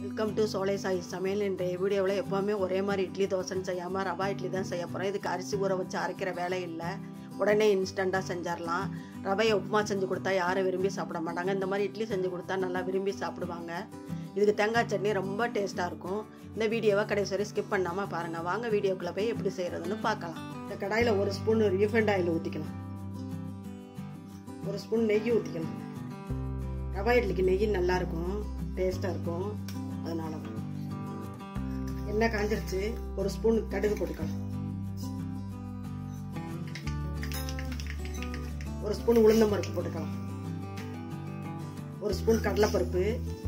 welcome to சோலை சாய் சமையல் இன்றைய வீடியோவில் எப்போவுமே ஒரே மாதிரி இட்லி தோசைன்னு செய்யாமல் ரவா இட்லி தான் செய்ய போகிறோம் இதுக்கு அரிசி ஊற வச்சு அரைக்கிற வேலை இல்லை உடனே இன்ஸ்டண்ட்டாக செஞ்சிடலாம் ரவையை உப்புமா செஞ்சு கொடுத்தா யாரும் விரும்பி சாப்பிட மாட்டாங்க இந்த மாதிரி இட்லி செஞ்சு கொடுத்தா நல்லா விரும்பி சாப்பிடுவாங்க இதுக்கு தேங்காய் சட்னி ரொம்ப டேஸ்ட்டாக இருக்கும் இந்த வீடியோவை கடைசி வரை ஸ்கிப் பண்ணாமல் பாருங்கள் வாங்க வீடியோக்குள்ளே போய் எப்படி செய்கிறதுன்னு பார்க்கலாம் இந்த கடாயில் ஒரு ஸ்பூன் ரீஃபைண்ட் ஆயில் ஊற்றிக்கலாம் ஒரு ஸ்பூன் நெய் ஊற்றிக்கலாம் ரவா இட்லிக்கு நெய் நல்லா இருக்கும் டேஸ்ட்டாக இருக்கும் அதனால தான் எண்ணெய் காஞ்சிருச்சு ஒரு ஸ்பூன் கடுகு போட்டுக்கலாம் ஒரு ஸ்பூன் உளுந்தம் பருப்பு போட்டுக்கலாம் ஒரு ஸ்பூன் கடலைப்பருப்பு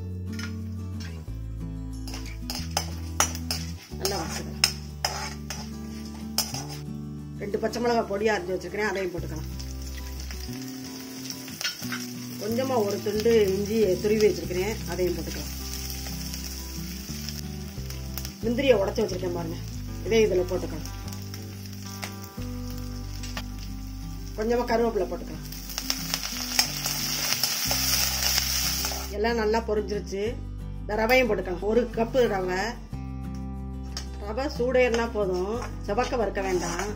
நல்லா வச்சுக்கலாம் ரெண்டு பச்சை மிளகாய் பொடியாக அரைஞ்சி வச்சுருக்கிறேன் அதையும் போட்டுக்கலாம் கொஞ்சமாக ஒரு துண்டு இஞ்சி துருவி வச்சுருக்கிறேன் அதையும் போட்டுக்கலாம் முந்திரியை உடச்சி வச்சுருக்கேன் பாருங்க இதே இதில் போட்டுக்கலாம் கொஞ்சமாக கருவேப்பிலை போட்டுக்கலாம் எல்லாம் நல்லா பொரிஞ்சிருச்சு இந்த ரவையும் போட்டுக்கலாம் ஒரு கப்பு ரவை ரவை சூடேறினா போதும் செவக்க வறுக்க வேண்டாம்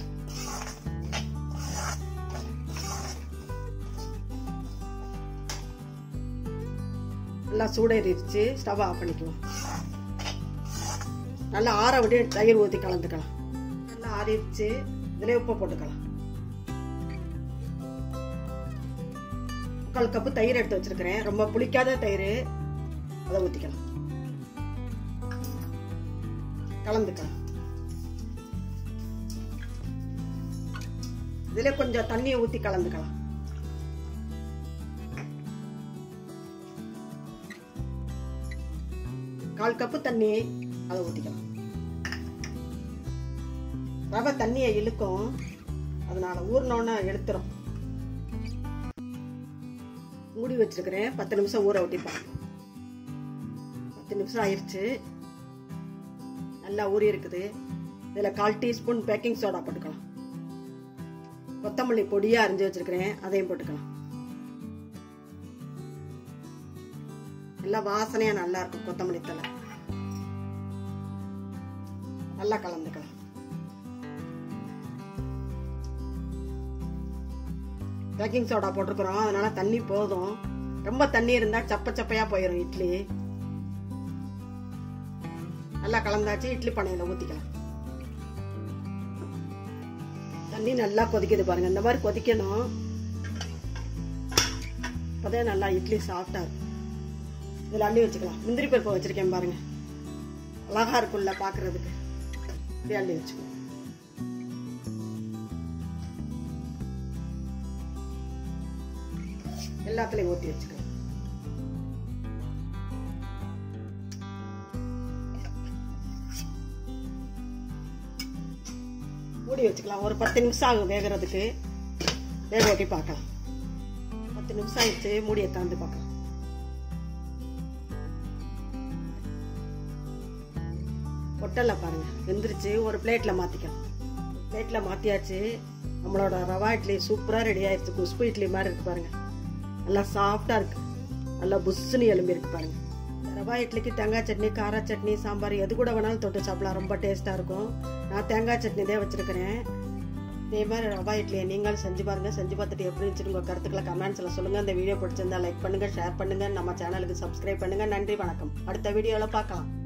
நல்லா சூடேறிடுச்சு ஸ்டவ் ஆஃப் பண்ணிக்கலாம் நல்லா ஆற விட்டு தயிர் ஊற்றி கலந்துக்கலாம் நல்லா ஆறிடுச்சு இதில் உப்பு போட்டுக்கலாம் முக்கால் கப்பு தயிர் எடுத்து வச்சிருக்கிறேன் ரொம்ப புளிக்காத தயிர் அதை ஊற்றிக்கலாம் கலந்துக்கலாம் இதில் கொஞ்சம் தண்ணியை ஊற்றி கலந்துக்கலாம் கால் கப்பு தண்ணி அதை ஊற்றிக்கலாம் ரவை தண்ணியை இழுக்கும் அதனால ஊறினோன்னு எடுத்துரும் மூடி வச்சிருக்கிறேன் பத்து நிமிஷம் ஊற ஒட்டிப்பாங்க பத்து நிமிஷம் ஆயிடுச்சு நல்லா ஊறி இருக்குது இதில் கால் டீஸ்பூன் பேக்கிங் சோடா போட்டுக்கலாம் கொத்தமல்லி பொடியாக அரிஞ்சு வச்சிருக்கிறேன் அதையும் போட்டுக்கலாம் நல்லா வாசனையாக நல்லா இருக்கும் கொத்தமல்லி தலை நல்லா கலந்துக்கலாம் பேக்கிங் சோடா போட்டிருக்கிறோம் அதனால தண்ணி போதும் ரொம்ப தண்ணி இருந்தால் சப்ப சப்பையாக போயிடும் இட்லி நல்லா கலந்தாச்சு இட்லி பானையில் ஊற்றிக்கலாம் தண்ணி நல்லா கொதிக்குது பாருங்க இந்த மாதிரி கொதிக்கணும் அப்போதான் நல்லா இட்லி சாஃப்டாக இருக்கும் இதில் அள்ளி வச்சுக்கலாம் முந்திரி பருப்பு வச்சுருக்கேன் பாருங்க அழகா இருக்கும்ல பார்க்கறதுக்கு இப்படி அள்ளி வச்சுக்கோ எல்லாத்துலேயும் ஊற்றி வச்சுக்கலாம் மூடி வச்சுக்கலாம் ஒரு பத்து நிமிஷம் ஆகும் வேகிறதுக்கு வேக ஓட்டி பார்க்கலாம் பத்து நிமிஷம் ஆயிடுச்சு மூடியை திறந்து பார்க்கலாம் பொட்டலை பாருங்க வெந்துருச்சு ஒரு பிளேட்டில் மாற்றிக்கலாம் பிளேட்டில் மாற்றியாச்சு நம்மளோட ரவா இட்லி சூப்பராக ரெடி ஆயிடுச்சு குஷ்பு இட்லி மாதிரி இருக்கு பாருங்க நல்லா சாஃப்டாக இருக்கு நல்லா புஷ்ஷுன்னு எலும்பி இருக்கு பாருங்க ரவா இட்லிக்கு தேங்காய் சட்னி காரா சட்னி சாம்பார் எது கூட வேணாலும் தொட்டு சாப்பிடலாம் ரொம்ப டேஸ்ட்டாக இருக்கும் நான் தேங்காய் சட்னி தான் வச்சுருக்கிறேன் இதே மாதிரி ரவா இட்லியை நீங்களும் செஞ்சு பாருங்க செஞ்சு பார்த்துட்டு எப்படி இருந்துச்சு உங்கள் கருத்துக்களை கமெண்ட்ஸில் சொல்லுங்கள் இந்த வீடியோ பிடிச்சிருந்தா லைக் பண்ணுங்கள் ஷேர் பண்ணுங்கள் நம்ம சேனலுக்கு சப்ஸ்கிரைப் பண்ணுங்கள் நன்றி வணக்கம் அடுத்த வீடியோவில் பார்க்கலாம்